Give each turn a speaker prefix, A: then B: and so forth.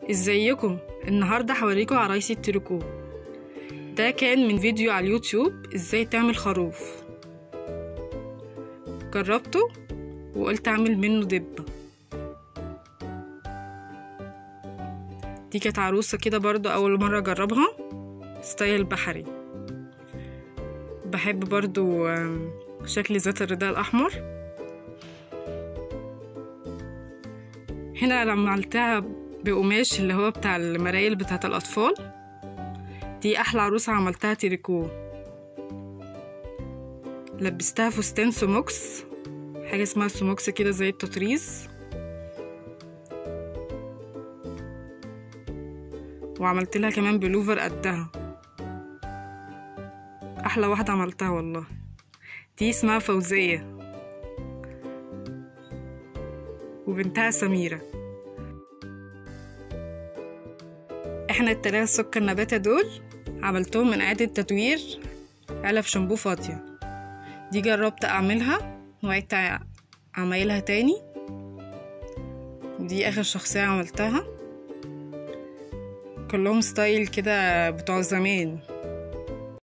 A: ازيكم النهارده هوريكم عرايس التريكو ده كان من فيديو على اليوتيوب ازاي تعمل خروف جربته وقلت اعمل منه دبة دي كانت عروسة كده برضو اول مرة اجربها ستايل بحري بحب برضو شكل ذات الرداء الاحمر هنا عملتها بقماش اللي هو بتاع المرايل بتاعت الأطفال دي أحلى عروسة عملتها تريكو لبستها فستان سموكس حاجة اسمها سموكس كده زي التطريز وعملت لها كمان بلوفر قدها أحلى واحدة عملتها والله دي اسمها فوزية وبنتها سميرة احنا التلاتة سكر نباتة دول عملتهم من إعادة تدوير علب شامبو فاضية دي جربت أعملها وعدت عمايلها تاني دي آخر شخصية عملتها كلهم ستايل كده بتوع زمان